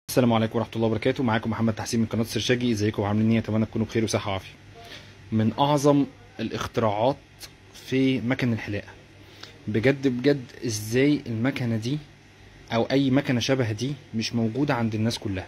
السلام عليكم ورحمه الله وبركاته معاكم محمد تحسين من قناه سرشاجي ازيكم عاملين ايه اتمنى تكونوا بخير وصحه وعافيه من اعظم الاختراعات في مكن الحلاقه بجد بجد ازاي المكنه دي او اي مكنه شبه دي مش موجوده عند الناس كلها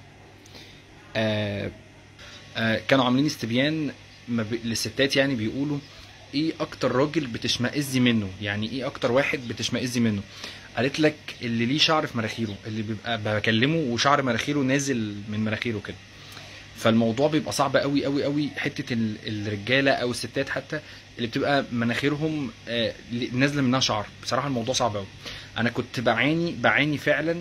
آه آه كانوا عاملين استبيان ما ب... للستات يعني بيقولوا ايه اكتر راجل بتشمئزي منه يعني ايه اكتر واحد بتشمئزي منه قالت لك اللي ليه شعر في مناخيره اللي بيبقى بكلمه وشعر مناخيره نازل من مناخيره كده فالموضوع بيبقى صعب قوي قوي قوي حته ال- الرجاله او الستات حتى اللي بتبقى مناخيرهم آه، نازله منها شعر بصراحه الموضوع صعب قوي انا كنت بعاني بعاني فعلا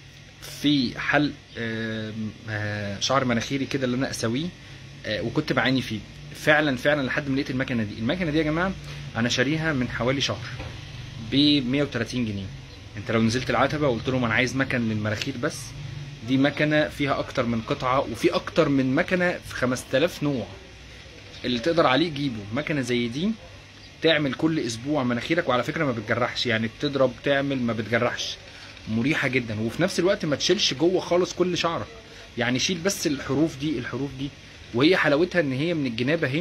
في حلق آه، آه، شعر مناخيري كده اللي انا اسويه آه، وكنت بعاني فيه فعلا فعلا لحد ما لقيت المكنه دي المكنه دي يا جماعه انا شاريها من حوالي شهر ب 130 جنيه انت لو نزلت العتبه وقلت لهم انا عايز مكن للمراخير بس دي مكنه فيها اكتر من قطعه وفي اكتر من مكنه في 5000 نوع اللي تقدر عليه جيبه مكنه زي دي تعمل كل اسبوع مناخيرك وعلى فكره ما بتجرحش يعني بتضرب تعمل ما بتجرحش مريحه جدا وفي نفس الوقت ما تشيلش جوه خالص كل شعرك يعني شيل بس الحروف دي الحروف دي وهي حلاوتها ان هي من الجناب اهي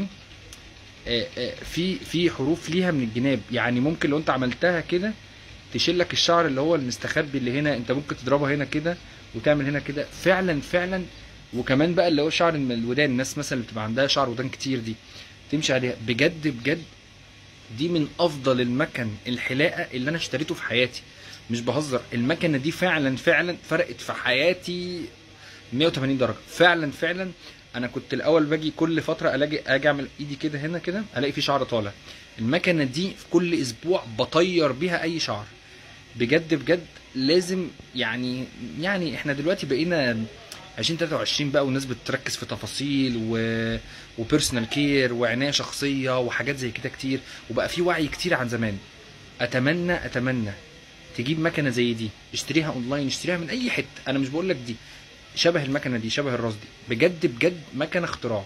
آه، آه، في في حروف ليها من الجناب يعني ممكن لو انت عملتها كده تشيل لك الشعر اللي هو المستخبي اللي هنا انت ممكن تضربها هنا كده وتعمل هنا كده فعلا فعلا وكمان بقى اللي هو شعر من الودان الناس مثلا اللي بتبقى عندها شعر ودان كتير دي تمشي عليها بجد بجد دي من افضل المكن الحلاقه اللي انا اشتريته في حياتي مش بهزر المكنه دي فعلا فعلا فرقت في حياتي 180 درجه فعلا فعلا انا كنت الاول باجي كل فتره الاقي اجي اعمل ايدي كده هنا كده الاقي في شعر طالع المكنه دي في كل اسبوع بطير بيها اي شعر بجد بجد لازم يعني يعني احنا دلوقتي بقينا 2023 بقى والناس بتركز في تفاصيل و... وبيرسونال كير وعنايه شخصيه وحاجات زي كده كتير وبقى في وعي كتير عن زمان اتمنى اتمنى تجيب مكنه زي دي اشتريها اونلاين اشتريها من اي حته انا مش بقول لك دي شبه المكنه دي شبه الراس دي بجد بجد مكنه اختراع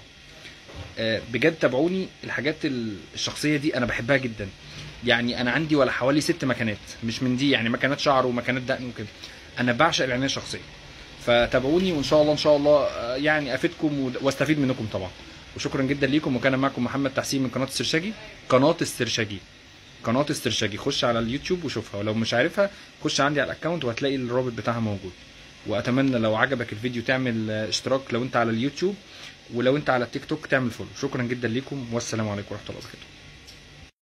آه، بجد تابعوني الحاجات ال- الشخصيه دي انا بحبها جدا يعني انا عندي ولا حوالي ست مكانات مش من دي يعني مكانات شعر ومكانات دقن وكده انا بعشق العنايه الشخصيه فتابعوني وان شاء الله ان شاء الله آه، يعني افيدكم و- واستفيد منكم طبعا وشكرا جدا ليكم وكان معكم محمد تحسين من قناه السرشاجي قناه السرشاجي قناه السرشاجي خش على اليوتيوب وشوفها ولو مش عارفها خش عندي على الاكونت وهتلاقي الرابط بتاعها موجود واتمنى لو عجبك الفيديو تعمل آه، اشتراك لو انت على اليوتيوب ولو انت على التيك توك تعمل فولو شكرا جدا ليكم والسلام عليكم ورحمه الله وبركاته